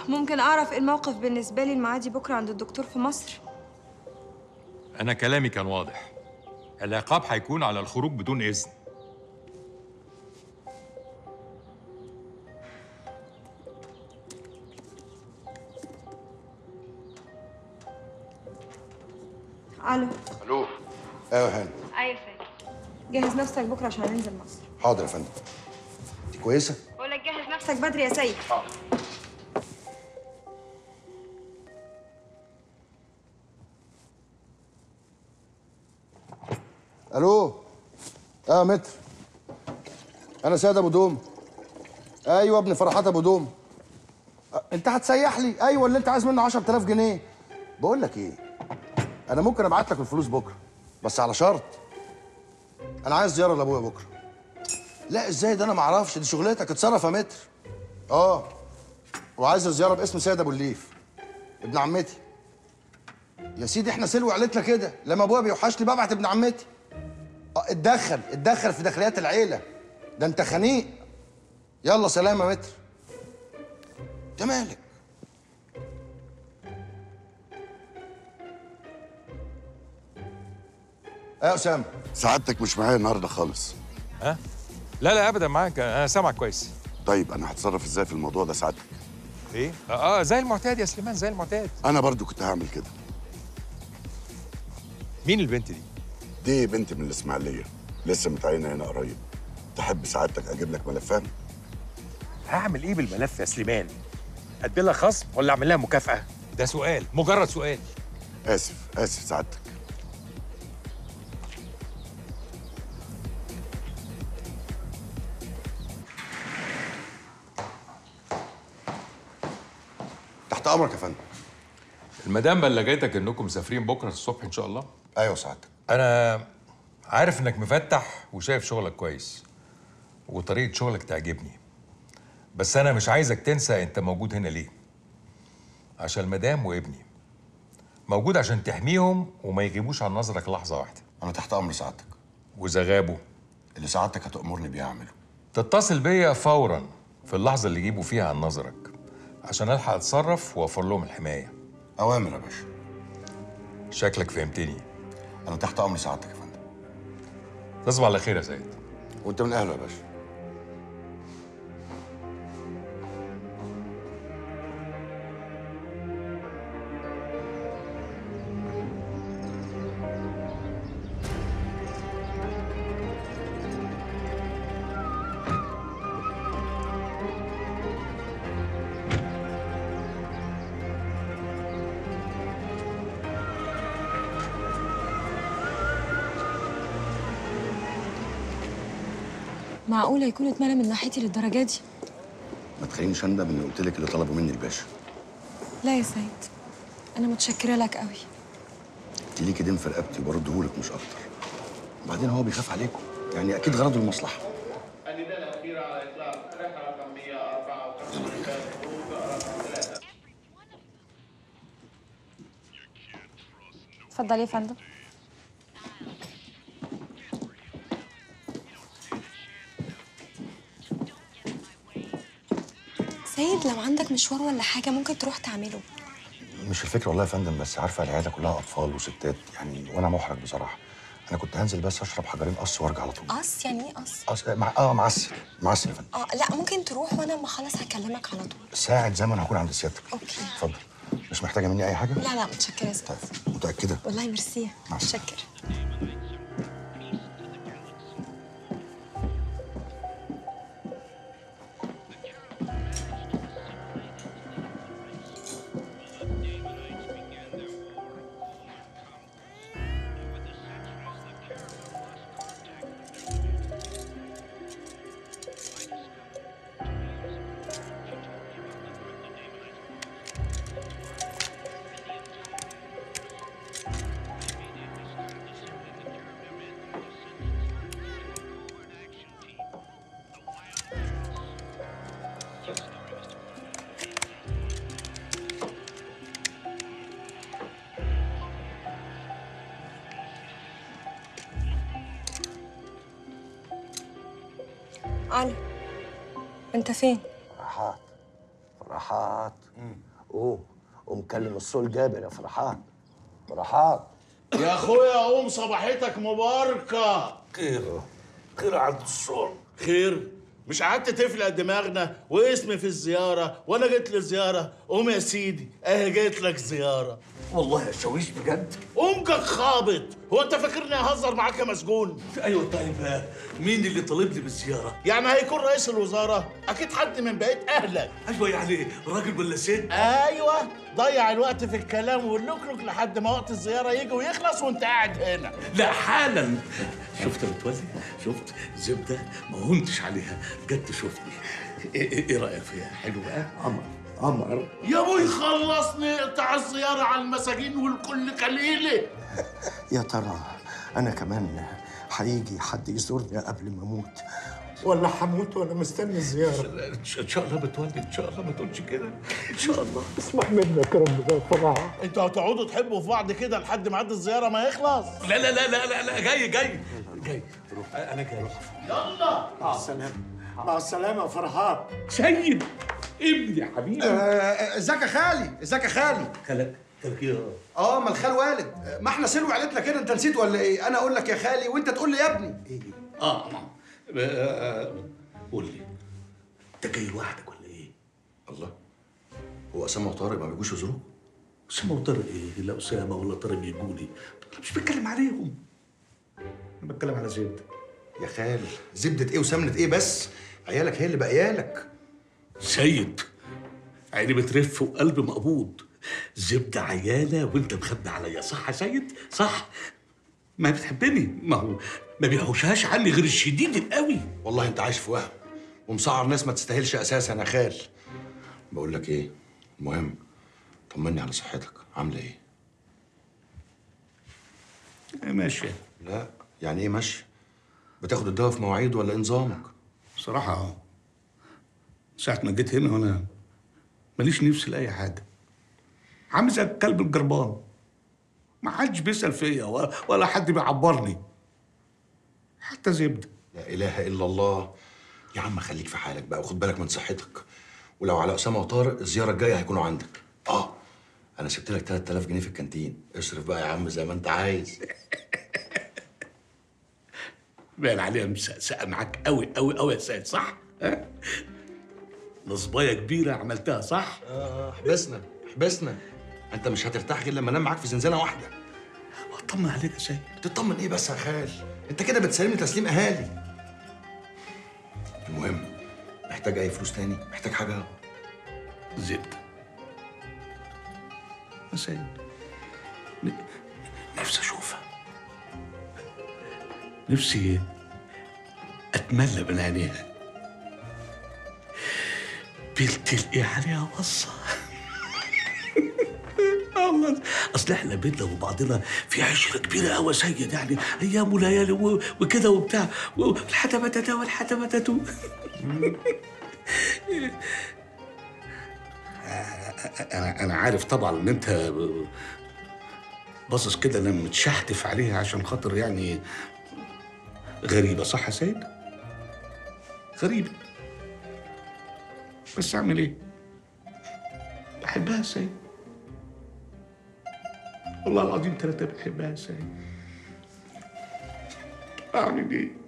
ممكن اعرف ايه الموقف بالنسبه لي المعادي بكره عند الدكتور في مصر انا كلامي كان واضح العقاب هيكون على الخروج بدون اذن الو الو ايوه يا هاني ايوه سيد جهز نفسك بكره عشان ننزل مصر حاضر يا فندم انت كويسه بقول لك جهز نفسك بدري يا سيد الو اه متر انا سيد ابو دوم ايوه ابن فرحات ابو دوم أه، انت هتسيح لي ايوه اللي انت عايز منه 10000 جنيه بقول لك ايه انا ممكن ابعت لك الفلوس بكره بس على شرط انا عايز زياره لابويا بكره لا ازاي ده انا ما اعرفش دي شغلتك اتصرف يا متر اه وعايز زياره باسم سيد ابو الليف ابن عمتي يا سيدي احنا سلوى عيلتنا كده لما ابويا بيوحشني ببعت ابن عمتي اه اتدخل اتدخل في داخليات العيله ده انت خنيق يلا سلام يا متر انت مالك ايه يا اسامه سعادتك مش معايا النهارده خالص ها لا لا ابدا معاك انا سامعك كويس طيب انا هتصرف ازاي في الموضوع ده سعادتك ايه اه آه، زي المعتاد يا سليمان زي المعتاد انا برضو كنت هعمل كده مين البنت دي دي بنت من الاسماعيليه لسه متعينه هنا قريب تحب سعادتك اجيب لك ملفها هعمل ايه بالملف يا سليمان؟ ادي لها خصم ولا اعمل لها مكافأة؟ ده سؤال مجرد سؤال اسف اسف سعادتك تحت امرك يا فندم المدام بلغتك انكم مسافرين بكره الصبح ان شاء الله ايوه سعادتك انا عارف انك مفتح وشايف شغلك كويس وطريقه شغلك تعجبني بس انا مش عايزك تنسى انت موجود هنا ليه عشان المدام وابني موجود عشان تحميهم وما يغيبوش عن نظرك لحظه واحده انا تحت امر سعادتك واذا غابوا اللي سعادتك هتامرني بيه اعمله تتصل بيا فورا في اللحظه اللي يجيبوا فيها عن نظرك عشان الحق اتصرف واوفر لهم الحمايه اوامر يا باشا شكلك فهمتني انا تحت امر سعادتك يا فندم تصبح على خير يا سيد وانت من اهله يا باشا معقوله يكون اتملى من ناحيتي للدرجه دي ما تخلينيش اندم اني قلت لك اللي طلبه مني الباشا لا يا سيد انا متشكره لك قوي انت ليكي دين في رقبتي وبرده لك مش اكتر وبعدين هو بيخاف عليكم يعني اكيد غرضه المصلحه النداء الأخير على إطلاق رحلة رقم 154 رقم 3 اتفضل يا فندم سيد لو عندك مشوار ولا حاجة ممكن تروح تعمله مش الفكره والله يا فندم بس عارفه العياده كلها اطفال وستات يعني وانا محرج بصراحه انا كنت هنزل بس اشرب حجرين قص وارجع على طول قص يعني ايه قص؟ قص مع اه معسل معسل يا فندم اه لا ممكن تروح وانا لما اخلص هكلمك على طول ساعة زمن هكون عند سيادتك اوكي اتفضل مش محتاجه مني اي حاجه لا لا متشكرة يا سيد طيب متاكده والله ميرسي مع السلامة. متشكر الو انت فين؟ فرحات فرحات قوم قوم كلم الصول جابر يا فرحان فرحان يا اخويا قوم صباحتك مباركه خير خير عند الصول خير مش قعدت تفلق دماغنا واسمي في الزياره وانا جيت لي زياره قوم يا سيدي اهي جيت لك زياره والله يا شاويش بجد قومك خابط هو انت فاكرني اهزر معاك يا مسجون ايوه طيب مين اللي طلب لي بالزياره يعني هيكون رئيس الوزاره اكيد حد من بقيه اهلك ايوه يعني راجل ولا ست ايوه ضيع الوقت في الكلام واللكلك لحد ما وقت الزياره يجي ويخلص وانت قاعد هنا لا حالا شفت يا متولي شفت زبده ما هنتش عليها بجد شفتني ايه, إيه, إيه رايك فيها حلو بقى قمر قمر يا ابوي خلصني اقطع الزياره على المساجين والكل قليله يا ترى انا كمان هيجي حد يزورني قبل ما اموت ولا هموت وانا مستني الزياره ان شاء الله بتولي ان شاء الله ما تقولش كده ان شاء الله اسمح منك يا رب يا فرحه انتوا هتقعدوا تحبوا في بعض كده لحد ميعاد الزياره ما يخلص لا لا لا لا لا, لا جاي جاي جاي انا جاي يلا مع السلامه مع السلامه يا فرحان سيد ابني يا حبيبي ازيك يا خالي ازيك يا خالي خلك خلك ايه اه ما الخال والد آه، ما احنا سلوى عيلتنا كده انت نسيت ولا ايه انا اقول لك يا خالي وانت تقول لي يا ابني اه نعم آه، قول لي انت جاي لوحدك ولا ايه؟ الله هو اسامه وطارق ما بيجوش يزوروك اسامه وطارق ايه؟ لا اسامه ولا طارق بيجولي انا مش بتكلم عليهم انا بتكلم على زبده يا خال زبده ايه وسمنه ايه بس عيالك هي اللي بقيالك سيد عيني بترف وقلبي مقبوض زبده عيانه وانت مخبي عليا صح يا سيد؟ صح ما بتحبني ما هو ما بيحوشهاش عني غير الشديد القوي والله انت عايش في وهم ومسعر ناس ما تستاهلش اساسا يا خال بقول لك ايه المهم طمني على صحتك عامله ايه ماشي لا يعني ايه ماشي بتاخد الدواء في مواعيد ولا ايه نظامك بصراحة اه ساعة ما جيت هنا وانا ماليش نفس لأي حاجة عامل زي الكلب الجربان ما حدش بيسأل فيا ولا, ولا حد بيعبرني حتى زبدة لا اله الا الله يا عم خليك في حالك بقى وخد بالك من صحتك ولو على اسامه وطارق الزياره الجايه هيكونوا عندك اه انا سبت لك 3000 جنيه في الكانتين اصرف بقى يا عم زي ما انت عايز باين عليها مسقسقة معاك قوي قوي قوي يا سيد صح؟ ها؟ نصباية كبيرة عملتها صح؟ اه حبسنا حبسنا انت مش هترتاح غير لما انام معاك في زنزانه واحده واطمن عليك يا سيد تطمن ايه بس يا خال انت كده بتسلمني تسليم اهالي المهم محتاج اي فلوس تاني محتاج حاجه زبدة يا سيد ن- نفسي اشوفها نفسي اتملى من عينيها بتلقي عليها وصة الله اصل احنا بينا وبعضنا في عشره كبيره قوي يا سيد يعني ايام وليالي و- وكده وبتاع والحتمتة والحتمتة انا انا عارف طبعا ان انت باصص كده انا متشحتف عليها عشان خاطر يعني غريبه صح يا سيد؟ غريبه بس اعمل ايه؟ بحبها يا سيد والله العظيم ثلاثة بحبها يا سيد اعمل ايه؟